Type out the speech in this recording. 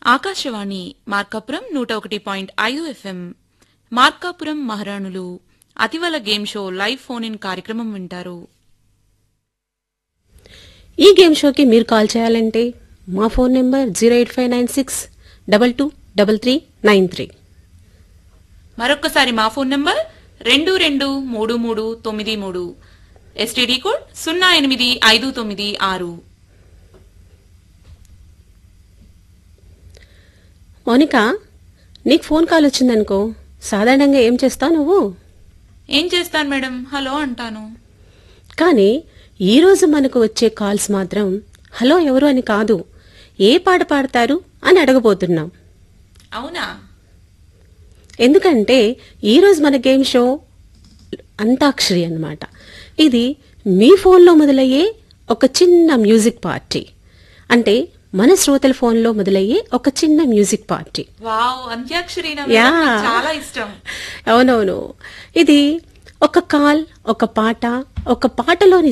ఆకాశవాణి మార్కాపురం నూట ఒకటి పాయింట్ ఐదు ఎఫ్ఎం మార్కాపురం మహారాణులు అతివల game show live phone in కార్యక్రమం వింటారు ఈ గేమ్ షోకి మీరు కాల్ చేయాలంటే మా phone number zero eight five nine six double two double three nine three మరొక్కసారి మా ఫోన్ నంబర్ రెండు రెండు మూడు మూడు తొమ్మిది మూడు ఎస్టీడీ కోడ్ సున్నా ఎనిమిది ఐదు తొమ్మిది ఆరు మౌనిక నీకు ఫోన్ కాల్ వచ్చిందనుకో సాధారణంగా ఏం చేస్తావు నువ్వు ఏం చేస్తాను మేడం హలో అంటాను కానీ ఈరోజు మనకు వచ్చే కాల్స్ మాత్రం హలో ఎవరు అని కాదు ఏ పాట పాడతారు అని అడగబోతున్నాం అవునా ఎందుకంటే ఈరోజు మన గేమ్ షో అంతాక్షరి అన్నమాట ఇది మీ ఫోన్లో మొదలయ్యే ఒక చిన్న మ్యూజిక్ పార్టీ అంటే మన శ్రోతల ఫోన్లో మొదలయ్యే ఒక చిన్న మ్యూజిక్ పార్టీ వావ్ అంత్యాక్షరి నా యా. మేడం, నాకు చాలా ఇష్టం అవునవును ఇది ఒక కాల్ ఒక పాట ఒక పాటలోని